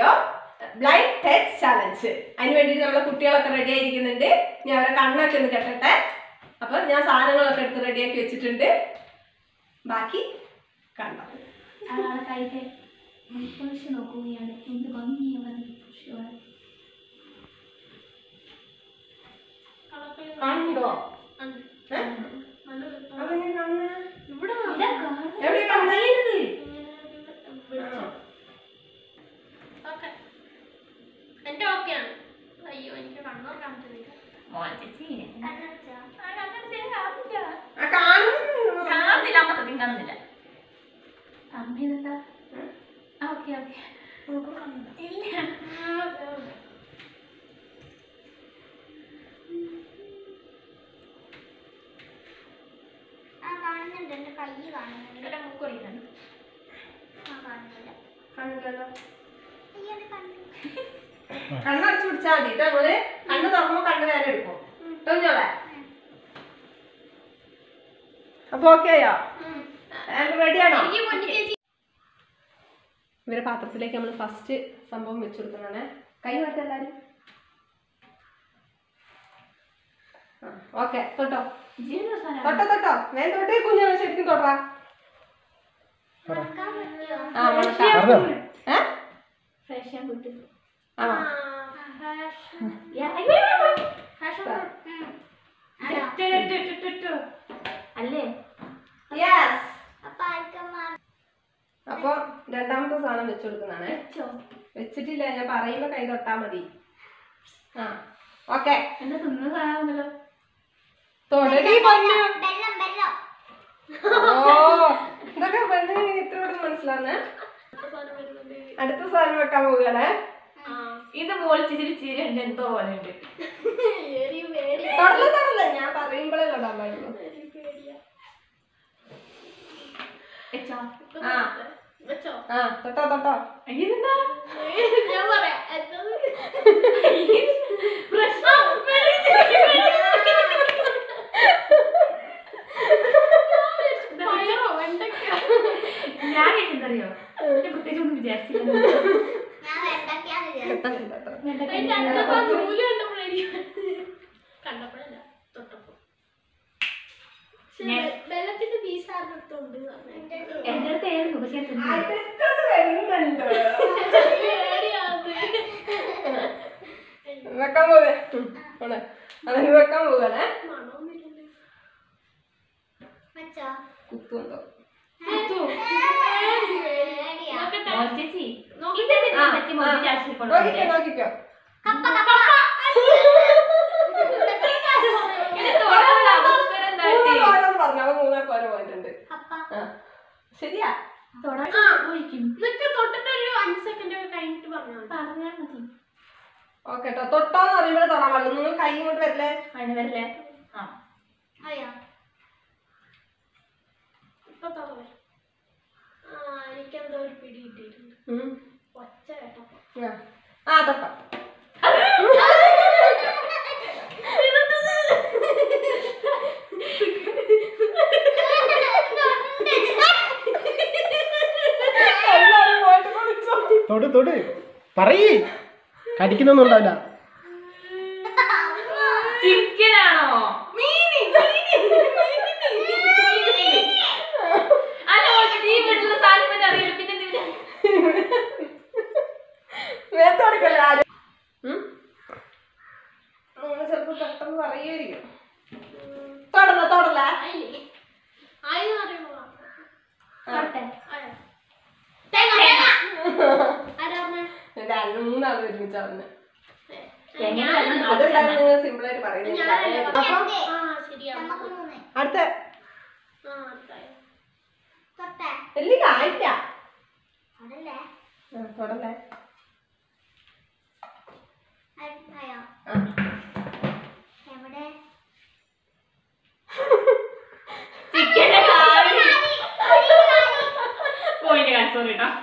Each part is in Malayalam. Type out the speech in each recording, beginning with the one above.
വീഡിയോ ബ്ലൈൻഡ് ടച്ച് ചാലഞ്ച് അതിന് വേണ്ടിയിട്ട് നമ്മളെ കുട്ടികളൊക്കെ റെഡി ആയിരിക്കുന്നുണ്ട് ഞാൻ അവരെ കണ്ണൊക്കെ ഒന്ന് കെട്ടട്ടെ അപ്പൊ ഞാൻ സാധനങ്ങളൊക്കെ എടുത്ത് റെഡിയാക്കി വെച്ചിട്ടുണ്ട് ബാക്കി കണ്ടോ അയാളെ കൈക്ക് പുരുഷ നോക്കുകയാണ് എന്ത് ഭംഗിയാണ് പുരുഷമാണ് കാണുന്നുണ്ടോ ഏ? അതെങ്ങനെ കാണുന്നെ? എവിടെ കാണുന്നെ? എന്റെ ഓക്കെയാണ് അയ്യോ എനിക്ക് കണ്ണൂർ കാണിച്ചില്ല ആ കാണുന്നു കാണുന്നില്ല മൊത്തത്തിൽ കാണുന്നില്ല അമ്മേനെന്താ ഓക്കെ ഓക്കെ ഇല്ല ആ കാണുന്നുണ്ട് എന്റെ കൈ കാണുന്നുണ്ട് ഇവിടെ മൂക്കൊറിയാണ് ആ കാണുന്നില്ല കാണുന്നില്ലല്ലോ അയ്യോ എന്റെ കണ്ണു കണ്ണടച്ചു പിടിച്ചാൽ മതി കേട്ടോ നമ്മള് കണ്ണ് തുറക്കുമ്പോ കണ്ണ് വേറെ എടുക്കും തോന്നിയോളെ അപ്പൊ ഓക്കെ ആയോ റെഡിയാണോ എനിക്ക് പൊന്നു ചേച്ചി ഇവരെ പാത്രത്തിലേക്ക് നമ്മൾ ഫസ്റ്റ് സംഭവം വെച്ചു കൊടുക്കുന്നതാണ് കൈ മാറ്റാം എല്ലാരും ഓക്കെ തൊട്ടോ ജീവന സാധനം തൊട്ടോ തൊട്ടോ ഞാൻ തൊട്ടേ കുഞ്ഞാണ് ശരിക്കും തൊട്ടാ മറക്കാൻ പറ്റുമോ ആ മണക്കാം പറഞ്ഞോ ഏ ഫ്രഷ് ആൻഡ് ഗുഡ് ആ അല്ലേ യെസ് അപ്പൊ ആർക്കും മാ- അപ്പൊ രണ്ടാമത്തെ സാധനം വെച്ചു കൊടുക്കുന്നതാണ് വെച്ചോ വെച്ചിട്ടില്ല ഞാൻ പറയുമ്പോ കൈ തൊട്ടാ മതി ആ ഓക്കെ എന്താ തിന്നുന്ന സാധനമാണല്ലോ തൊടടി പറഞ്ഞു വെള്ളം വെള്ളം ഓ ഇതൊക്കെ പെണ്ണിന് ഇത്ര മനസ്സിലാന്ന് അടുത്ത സാധനം വെക്കാൻ പോവുകയാണ് ഇത് പൊളിച്ചിരി ചിരി ഉണ്ട് എന്തോ പോലെ ഉണ്ട് തൊടല തൊടല ഞാൻ പറയുമ്പോഴേ തൊടാൻ പാടുള്ളൂ വെച്ചോ ആ വെച്ചോ ആ തൊട്ടോ തൊട്ടോ ഇതെന്താ ഞാൻ പറയാം എന്തത്? പ്രശ്നം പയറോ വെണ്ടയ്ക്കോ ഞാൻ കേൾക്കുന്നറിയോ പ്രത്യേകിച്ച് ഒന്നും വിചാരിച്ചില്ല ഞാൻ വെണ്ടയ്ക്കാന്ന് വിചാരിച്ചു അതിന്റെ അകത്ത് ആ നൂല് കണ്ടപ്പോഴായിരിക്കും കണ്ടപ്പോഴല്ല തൊട്ടപ്പോ ഞാൻ- വെള്ളത്തിന്റെ പീസ് ആരുടെ എന്റെ അടുത്ത് ആയിരുന്നു പക്ഷെ ഞാൻ തിന്നില്ല. അടുത്തത് വരുന്നുണ്ട് വെക്കാൻ പോവേ അതിന് വെക്കാൻ പോവുകയാണേ വെച്ചോ കുത്തുണ്ടോ മോൾ ചേച്ചി ഇതെന്തിനാ പറ്റി മോൾ ചേച്ചി നോക്കിക്കോ കൊണ്ടുവന്നില്ലേ? നോക്കിക്കോ കപ്പ കപ്പ ഇത് തൊടാനുള്ള അവസരം എന്തായിട്ട്? മൂന്ന് കോരം പറഞ്ഞു അവ മൂന്നേ കോര പോയിട്ടുണ്ട് കപ്പ ആ ശരിയാ തൊടാൻ പോയിരിക്കും. എന്നിട്ട് തൊട്ടിട്ട് ഒരു അഞ്ച് സെക്കൻഡ് കഴിഞ്ഞിട്ട് പറഞ്ഞാൽ പറഞ്ഞാൽ മതി ഓക്കെ കേട്ടോ തൊട്ടോന്ന് പറയുമ്പോഴേ തൊടാൻ പാടുള്ളൂ നിങ്ങൾ കൈ കൊണ്ട് വരില്ലേ അതിന് വരില്ലേ ആ അറിയാ ഇപ്പൊ തുറവേ ആ എനിക്കെന്തോ ഒരു പിടി കിട്ടിയിട്ടുണ്ട് ഉം. ഒച്ച കേട്ടപ്പോ ആ. ആ തൊട്ടോ എല്ലാവരും പോയിട്ട് കുളിച്ചോ. തൊട് തൊട് പറയ് കടിക്കുന്നൊന്നും ഉണ്ടാവില്ല ചിക്കനാണോ അല്ല മോൾ ചേച്ചി ഈ വീട്ടിലുള്ള സാധനം പിന്നെ അറിയില്ല പിന്നെ എന്തിനാ മേത്ത് കൊടുക്കല്ലേ ആരും ഉം? നിങ്ങൾ ചിലപ്പോ പെട്ടെന്ന് പറയുമായിരിക്കും തൊടല തൊടല ആയില്ലേ ആയെന്ന് അറിയുമോ തൊട്ടെ തേങ്ങ തേങ്ങ ആരാ പറഞ്ഞേ? രണ്ട് മൂന്നാൾ ഒരുമിച്ച് അറിഞ്ഞ് എങ്ങനെ വരണം അതുകൊണ്ടാണ് നിങ്ങൾ സിമ്പിൾ ആയിട്ട് പറയുന്നത് ഞാനല്ലേ അപ്പൊ ആ ശരിയാ അടുത്ത ആ അടുത്തായോ ഇല്ലില്ല ആയില്ല അതല്ലേ ആ, തൊടല്ലേ ആയോ ആ. എവിടെ ചിക്കന്റെ കാല് പോയിന്റ് കാണിച്ചു സോറി കേട്ടോ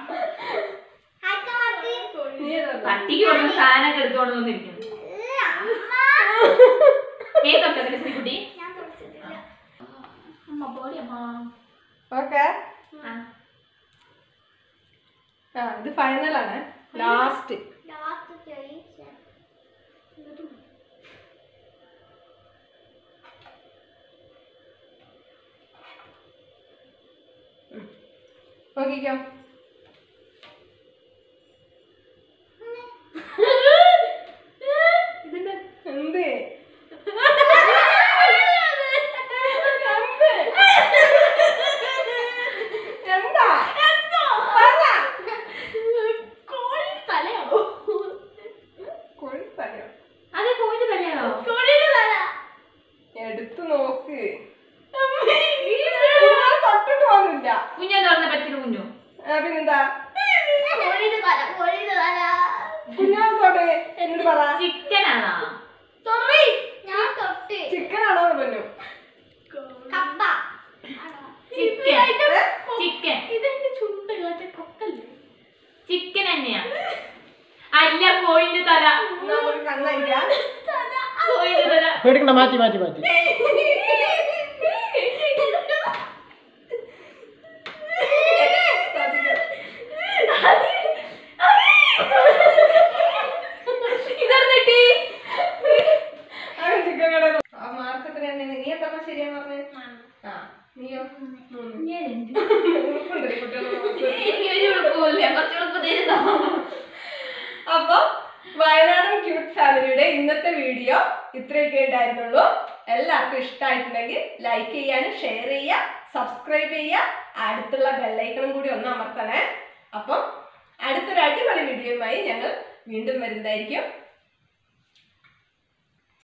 നീ ഏതാ? പട്ടിക്ക് കൊടുക്കുന്ന സാധനമൊക്കെ എടുത്തോണ്ട് വന്നിരിക്കുന്നു നീ തൊട്ടതിന് ശ്രീകുട്ടി ഞാൻ തൊട്ടിട്ടില്ല അമ്മ പോടി അമ്മ ഓക്കെ ആ ആ ഇത് ഫൈനലാണ് ലാസ്റ്റ് ലാസ്റ്റ് ചോദിച്ച നോക്കിക്കോ ഇതെന്താ എന്ത് എന്താ പറ. കോഴി തലയാണോ കൊഴുത്തലയോ? അത് കോഴിന്റെ തലയാണോ കോഴിയുടെ തല എടുത്ത് നോക്ക് കുഞ്ഞാൾ തൊട്ടിട്ട് പോലുമില്ല കുഞ്ഞാൻ തുറന്ന പറ്റിയ കുഞ്ഞു ആ, പിന്നെന്താ കോഴിയുടെ തല കോഴിയുടെ തല കുഞ്ഞാൾ തൊട്ട് എന്നോട് പറ ചിക്കൻ ആണോ തൊറി ഞാൻ തൊട്ട് ചിക്കൻ ആണോ പറഞ്ഞു കപ്പ ചിക്കൻ ചിക്കൻ ഇതെന്റെ ചുണ്ട് മറ്റേ കൊക്കല്ലേ ചിക്കൻ തന്നെയാ അല്ല കോഴിന്റെ തല നമുക്ക് കണ്ണടിക്കാം കോഴിന്റെ തല പേടിക്കണ്ട മാറ്റി മാറ്റി മാറ്റി ഇതെന്നിട്ടി ചിക്കൻ കട ആ മാർക്കത്തിന് തന്നെ നീ എത്ര ശരിയാ പറഞ്ഞേ ആ നീയോ മൂന്ന് ഞാൻ രണ്ട് ഉറപ്പുണ്ടല്ലേ കുട്ടികളുടെ മനസ്സിൽ? എനിക്ക് ഒരു കുഴപ്പമില്ല കുറച്ച് കുഴപ്പം തരുന്നോ അപ്പൊ വയനാടൻ ക്യൂട്ട് ഫാമിലിയുടെ ഇന്നത്തെ വീഡിയോ ഇത്രയൊക്കെ ഉണ്ടായിരുന്നുള്ളൂ എല്ലാവർക്കും ഇഷ്ടമായിട്ടുണ്ടെങ്കിൽ ലൈക്ക് ചെയ്യാനും ഷെയർ ചെയ്യുക സബ്സ്ക്രൈബ് ചെയ്യുക അടുത്തുള്ള ബെല്ലൈക്കണും കൂടി ഒന്ന് അമർത്തണേ അപ്പം അടുത്തൊരു അടിപൊളി വീഡിയോയുമായി ഞങ്ങൾ വീണ്ടും വരുന്നതായിരിക്കും